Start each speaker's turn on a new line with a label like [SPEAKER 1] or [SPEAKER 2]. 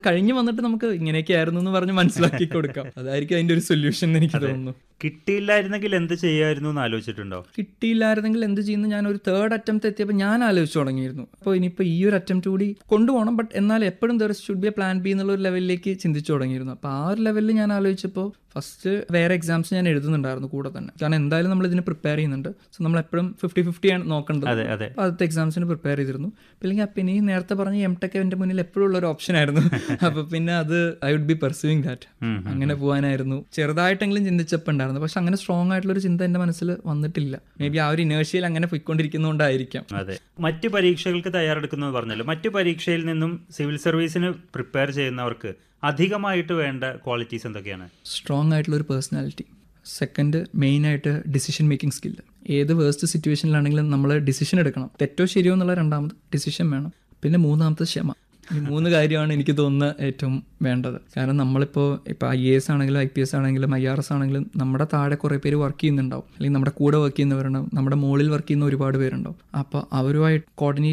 [SPEAKER 1] കഴിഞ്ഞു വന്നിട്ട് നമുക്ക് ഇങ്ങനെയൊക്കെ ആയിരുന്നു എന്ന് പറഞ്ഞ് മനസ്സിലാക്കി കൊടുക്കാം അതായിരിക്കും അതിന്റെ ഒരു സൊല്യൂഷൻ എന്ന് എനിക്ക് തോന്നുന്നു
[SPEAKER 2] കിട്ടിയില്ലായിരുന്നെങ്കിൽ എന്ത് ചെയ്യായിരുന്നു എന്ന് ആലോചിച്ചിട്ടുണ്ടോ
[SPEAKER 1] കിട്ടിയില്ലായിരുന്നെങ്കിൽ എന്ത് ചെയ്യുന്നു ഞാൻ ഒരു തേർഡ് അറ്റംപ്റ്റ് എത്തിയപ്പോൾ ഞാൻ ആലോചിച്ചു തുടങ്ങിയിരുന്നു അപ്പോൾ ഇനിയിപ്പോൾ ഈ ഒരു അറ്റംപ്റ്റ് കൂടി കൊണ്ടുപോകണം ബട്ട് എന്നാൽ എപ്പോഴും there should be a plan B എന്നുള്ള ഒരു ലെവലിലേക്ക് ചിന്തിച്ചു തുടങ്ങിയിരുന്നു അപ്പോൾ ആ ഒരു ലെവലിൽ ഞാൻ ആലോചിച്ചപ്പോൾ ഫസ്റ്റ് വേറെ എക്സാംസ് ഞാൻ എഴുതുന്നുണ്ടായിരുന്നു കൂടെ തന്നെ കാരണം എന്തായാലും നമ്മൾ ഇതിന് പ്രിപ്പയർ ചെയ്യുന്നുണ്ട് സോ നമ്മൾ എപ്പോഴും ഫിഫ്റ്റി ഫിഫ്റ്റി ആണ് നോക്കേണ്ടത്
[SPEAKER 2] അതെ അതെ
[SPEAKER 1] അപ്പോൾ ആദ്യത്തെ എക്സാംസിന് പ്രിപ്പയർ ചെയ്തിരുന്നു അല്ലെങ്കിൽ അപ്പം ഇനി നേരത്തെ പറഞ്ഞ എം ടെക് എൻ്റെ മുന്നിൽ എപ്പോഴും ഉള്ള ഒരു ഓപ്ഷൻ ആയിരുന്നു അപ്പോൾ പിന്നെ അത് I would be pursuing that
[SPEAKER 2] um, um.
[SPEAKER 1] അങ്ങനെ പോകാനായിരുന്നു ചെറുതായിട്ടെങ്കിലും ചിന്തിച്ചപ്പോൾ ഉണ്ടായിരുന്നു പക്ഷെ അങ്ങനെ സ്ട്രോങ് ആയിട്ടുള്ള ഒരു ചിന്ത എൻ്റെ മനസ്സിൽ വന്നിട്ടില്ല മേ ബി ആ ഒരു ഇനേഴ്ഷ്യയിൽ അങ്ങനെ പോയിക്കൊണ്ടിരിക്കുന്നതുകൊണ്ടായിരിക്കാം
[SPEAKER 2] അതെ മറ്റ് പരീക്ഷകൾക്ക് തയ്യാറെടുക്കുന്നത് പറഞ്ഞല്ലോ മറ്റ് പരീക്ഷയിൽ നിന്നും സിവിൽ സർവീസിന് പ്രിപ്പയർ ചെയ്യുന്നവർക്ക് അധികമായിട്ട് വേണ്ട ക്വാളിറ്റീസ് എന്തൊക്കെയാണ്
[SPEAKER 1] സ്ട്രോങ് ആയിട്ടുള്ള ഒരു പേഴ്സണാലിറ്റി സെക്കൻഡ് മെയിൻ ആയിട്ട് ഡിസിഷൻ മേക്കിംഗ് സ്കില്ല് ഏത് വേസ്റ്റ് സിറ്റുവേഷനിലാണെങ്കിലും നമ്മൾ ഡിസിഷൻ എടുക്കണം തെറ്റോ ശരിയോ എന്നുള്ള രണ്ടാമത് ഡിസിഷൻ വേണം പിന്നെ മൂന്നാമത്തെ ക്ഷമ ഈ മൂന്ന് കാര്യമാണ് എനിക്ക് തോന്നുന്നത് ഏറ്റവും വേണ്ടത് കാരണം നമ്മളിപ്പോൾ ഇപ്പോൾ ഐ എ എസ് ആണെങ്കിലും ഐ പി എസ് ആണെങ്കിലും ഐ ആർ എസ് ആണെങ്കിലും നമ്മുടെ താഴെ കുറേ പേര് വർക്ക് ചെയ്യുന്നുണ്ടാവും അല്ലെങ്കിൽ നമ്മുടെ കൂടെ വർക്ക് ചെയ്യുന്നവരുണ്ടാവും നമ്മുടെ മുകളിൽ വർക്ക് ചെയ്യുന്ന ഒരുപാട് പേരുണ്ടാവും അപ്പോൾ അവരുമായിട്ട് കോർഡിനേറ്റ്